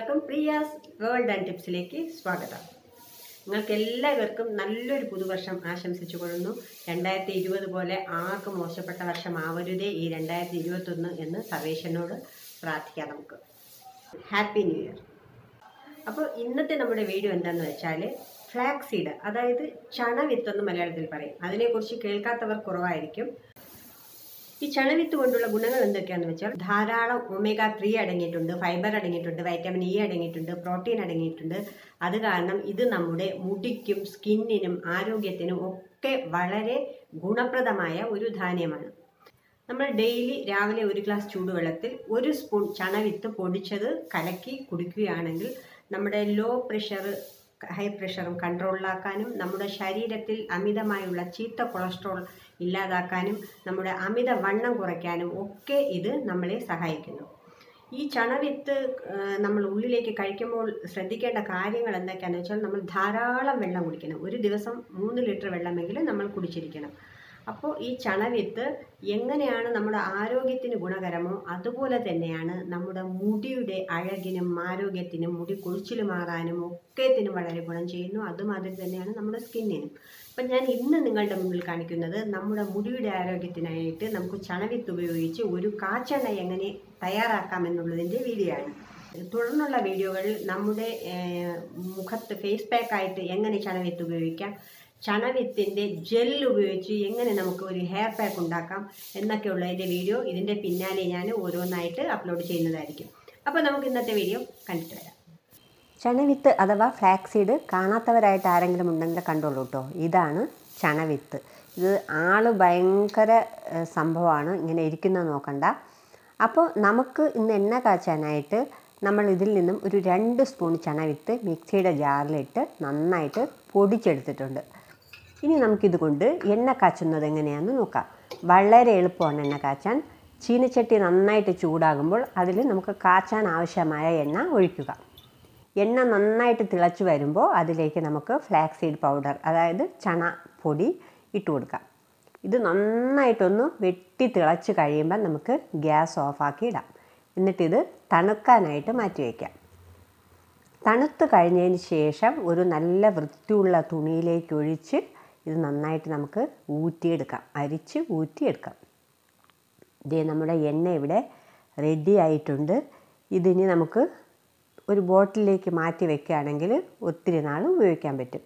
എല്ലാവർക്കും Priya's world and ടിപ്സിലേക്ക് സ്വാഗതം നിങ്ങൾക്ക് എല്ലാവർക്കും നല്ലൊരു പുതുവർഷം ആശംസിച്ചു കൊള്ളുന്നു രണ്ടായിരത്തി ഇരുപത് പോലെ ആർക്കും മോശപ്പെട്ട വർഷം ആവരുതേ ഈ രണ്ടായിരത്തി ഇരുപത്തൊന്ന് എന്ന് സർവേശ്വരനോട് പ്രാർത്ഥിക്കാം നമുക്ക് ഹാപ്പി ന്യൂ ഇയർ അപ്പോൾ ഇന്നത്തെ നമ്മുടെ വീഡിയോ എന്താണെന്ന് വെച്ചാൽ ഫ്ലാക്സ് സീഡ് അതായത് ചണവിത്ത് എന്ന് മലയാളത്തിൽ പറയും അതിനെക്കുറിച്ച് കേൾക്കാത്തവർ കുറവായിരിക്കും ഈ ചണവിത്ത് കൊണ്ടുള്ള ഗുണങ്ങൾ എന്തൊക്കെയാണെന്ന് വെച്ചാൽ ധാരാളം ഒമേഗ ത്രീ അടങ്ങിയിട്ടുണ്ട് ഫൈബർ അടങ്ങിയിട്ടുണ്ട് വൈറ്റമിൻ ഇ അടങ്ങിയിട്ടുണ്ട് പ്രോട്ടീൻ അടങ്ങിയിട്ടുണ്ട് അത് കാരണം ഇത് നമ്മുടെ മുടിക്കും സ്കിന്നിനും ആരോഗ്യത്തിനും ഒക്കെ വളരെ ഗുണപ്രദമായ ഒരു ധാന്യമാണ് നമ്മൾ ഡെയിലി രാവിലെ ഒരു ഗ്ലാസ് ചൂടുവെള്ളത്തിൽ ഒരു സ്പൂൺ ചണവിത്ത് പൊടിച്ചത് കലക്കി കുടിക്കുകയാണെങ്കിൽ നമ്മുടെ ലോ പ്രഷർ ഹൈ പ്രഷറും കൺട്രോളിലാക്കാനും നമ്മുടെ ശരീരത്തിൽ അമിതമായുള്ള ചീത്ത കൊളസ്ട്രോൾ ഇല്ലാതാക്കാനും നമ്മുടെ അമിത വണ്ണം കുറയ്ക്കാനും ഒക്കെ ഇത് നമ്മളെ സഹായിക്കുന്നു ഈ ചണവിത്ത് ആ, നമ്മൾ ഉള്ളിലേക്ക് കഴിക്കുമ്പോൾ ശ്രദ്ധിക്കേണ്ട കാര്യങ്ങൾ എന്തൊക്കെയാണെന്ന് വെച്ചാൽ നമ്മൾ ധാരാളം വെള്ളം കുടിക്കണം ഒരു ദിവസം മൂന്ന് ലിറ്റർ വെള്ളമെങ്കിലും നമ്മൾ കുടിച്ചിരിക്കണം അപ്പോൾ ഈ ചണവിത്ത് എങ്ങനെയാണ് നമ്മുടെ ആരോഗ്യത്തിന് ഗുണകരമോ അതുപോലെ തന്നെയാണ് നമ്മുടെ മുടിയുടെ അഴകിനും ആരോഗ്യത്തിനും മുടി കൊഴിച്ചിൽ മാറാനും ഒക്കത്തിനും വളരെ ഗുണം ചെയ്യുന്നു അതുമാതിരി തന്നെയാണ് നമ്മുടെ സ്കിന്നിനും അപ്പം ഞാൻ ഇന്ന് നിങ്ങളുടെ മുന്നിൽ കാണിക്കുന്നത് നമ്മുടെ മുടിയുടെ ആരോഗ്യത്തിനായിട്ട് നമുക്ക് ചണവിത്ത് ഉപയോഗിച്ച് ഒരു കാച്ചെണ്ണ എങ്ങനെ തയ്യാറാക്കാം എന്നുള്ളതിൻ്റെ വീഡിയോ ആണ് തുടർന്നുള്ള വീഡിയോകളിൽ നമ്മുടെ ഏഹ്, മുഖത്ത് ഫേസ് പാക്കായിട്ട് എങ്ങനെ ചണവിത്ത് ഉപയോഗിക്കാം ചണവിത്തിൻ്റെ ജെൽ ഉപയോഗിച്ച് എങ്ങനെ നമുക്ക് ഒരു ഹെയർ പാക്ക് ഉണ്ടാക്കാം എന്നൊക്കെയുള്ളതിൻ്റെ വീഡിയോ ഇതിൻ്റെ പിന്നാലെ ഞാൻ ഓരോന്നായിട്ട് അപ്ലോഡ് ചെയ്യുന്നതായിരിക്കും അപ്പോൾ നമുക്ക് ഇന്നത്തെ വീഡിയോ കണ്ടിട്ട് വരാം ചണവിത്ത് അഥവാ ഫ്ലാക്സീഡ് കാണാത്തവരായിട്ട് ആരെങ്കിലും ഉണ്ടെങ്കിൽ കണ്ടോളൂ കേട്ടോ ഇതാണ് ചണവിത്ത് ഇത് ആള് ഭയങ്കര ഏഹ്, സംഭവമാണ് ഇങ്ങനെ ഇരിക്കുന്നത് നോക്കണ്ട അപ്പോൾ നമുക്ക് ഇന്ന് എണ്ണ കാച്ചാനായിട്ട് നമ്മൾ ഇതിൽ നിന്നും ഒരു രണ്ട് സ്പൂൺ ചണവിത്ത് മിക്സിയുടെ ജാറിലിട്ട് നന്നായിട്ട് പൊടിച്ചെടുത്തിട്ടുണ്ട് ഇനി നമുക്കിത് കൊണ്ട് എണ്ണ കാച്ചുന്നത് എങ്ങനെയാണെന്ന് നോക്കാം വളരെ എളുപ്പമാണ് എണ്ണ കാച്ചാൻ ചീനച്ചട്ടി നന്നായിട്ട് ചൂടാകുമ്പോൾ അതിൽ നമുക്ക് കാച്ചാൻ ആവശ്യമായ എണ്ണ ഒഴിക്കുക എണ്ണ നന്നായിട്ട് തിളച്ച് വരുമ്പോൾ അതിലേക്ക് നമുക്ക് ഫ്ലാക്സ് സീഡ് പൗഡർ അതായത് ചണ പൊടി ഇട്ട് കൊടുക്കാം ഇത് നന്നായിട്ടൊന്ന് വെട്ടി തിളച്ച് കഴിയുമ്പോൾ നമുക്ക് ഗ്യാസ് ഓഫാക്കി ഇടാം എന്നിട്ടിത് തണുക്കാനായിട്ട് മാറ്റി വയ്ക്കാം തണുത്ത് കഴിഞ്ഞതിന് ശേഷം ഒരു നല്ല വൃത്തിയുള്ള തുണിയിലേക്ക് ഒഴിച്ച് ഇത് നന്നായിട്ട് നമുക്ക് ഊറ്റിയെടുക്കാം അരിച്ച് ഊറ്റിയെടുക്കാം ഇതേ നമ്മുടെ എണ്ണ ഇവിടെ റെഡി ആയിട്ടുണ്ട് ഇതിനി നമുക്ക് ഒരു ബോട്ടിലേക്ക് മാറ്റി വെക്കുകയാണെങ്കിൽ ഒത്തിരി നാൾ ഉപയോഗിക്കാൻ പറ്റും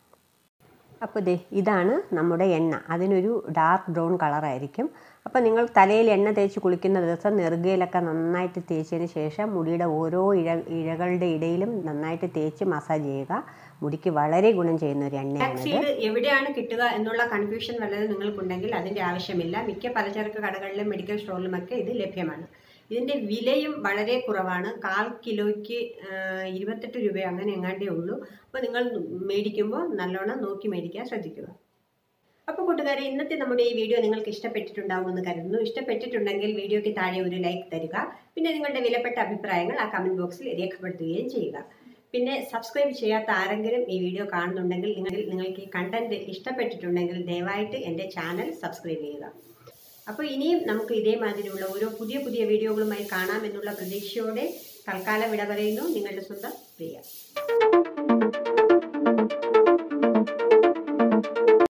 അപ്പോൾ ദേ ഇതാണ് നമ്മുടെ എണ്ണ അതിനൊരു ഡാർക്ക് ബ്രൗൺ കളറായിരിക്കും അപ്പോൾ നിങ്ങൾ തലയിൽ എണ്ണ തേച്ച് കുളിക്കുന്ന ദിവസം നെറുകയിലൊക്കെ നന്നായിട്ട് തേച്ചതിന് ശേഷം മുടിയുടെ ഓരോ ഇഴ ഇഴകളുടെ ഇടയിലും നന്നായിട്ട് തേച്ച് മസാജ് ചെയ്യുക മുടിക്ക് വളരെ ഗുണം ചെയ്യുന്ന ഒരു എണ്ണയാണിത് സീഡ് എവിടെയാണ് കിട്ടുക എന്നുള്ള കൺഫ്യൂഷൻ വല്ലതും നിങ്ങൾക്കുണ്ടെങ്കിൽ അതിൻ്റെ ആവശ്യമില്ല മിക്ക പലചരക്ക് കടകളിലും മെഡിക്കൽ സ്റ്റോറിലുമൊക്കെ ഇത് ലഭ്യമാണ് ഇതിൻ്റെ വിലയും വളരെ കുറവാണ് കാൽ കിലോയ്ക്ക് ആ, ഇരുപത്തെട്ട് രൂപ അങ്ങനെ എങ്ങാണ്ടേ ഉള്ളൂ അപ്പോൾ നിങ്ങൾ മേടിക്കുമ്പോൾ നല്ലോണം നോക്കി മേടിക്കാൻ ശ്രദ്ധിക്കുക അപ്പോൾ കൂട്ടുകാരെ ഇന്നത്തെ നമ്മുടെ ഈ വീഡിയോ നിങ്ങൾക്ക് ഇഷ്ടപ്പെട്ടിട്ടുണ്ടാവുമെന്ന് കരുതുന്നു ഇഷ്ടപ്പെട്ടിട്ടുണ്ടെങ്കിൽ വീഡിയോയ്ക്ക് താഴെ ഒരു ലൈക്ക് തരിക പിന്നെ നിങ്ങളുടെ വിലപ്പെട്ട അഭിപ്രായങ്ങൾ ആ കമൻറ്റ് ബോക്സിൽ രേഖപ്പെടുത്തുകയും ചെയ്യുക പിന്നെ സബ്സ്ക്രൈബ് ചെയ്യാത്ത ആരെങ്കിലും ഈ വീഡിയോ കാണുന്നുണ്ടെങ്കിൽ നിങ്ങൾ നിങ്ങൾക്ക് ഈ കണ്ടന്റ് ഇഷ്ടപ്പെട്ടിട്ടുണ്ടെങ്കിൽ ദയവായിട്ട് എൻ്റെ ചാനൽ സബ്സ്ക്രൈബ് ചെയ്യുക അപ്പോൾ ഇനിയും നമുക്ക് ഇതേമാതിരിയുള്ള ഓരോ പുതിയ പുതിയ വീഡിയോകളുമായി കാണാമെന്നുള്ള പ്രതീക്ഷയോടെ തൽക്കാലം വിട പറയുന്നു നിങ്ങളുടെ സ്വന്തം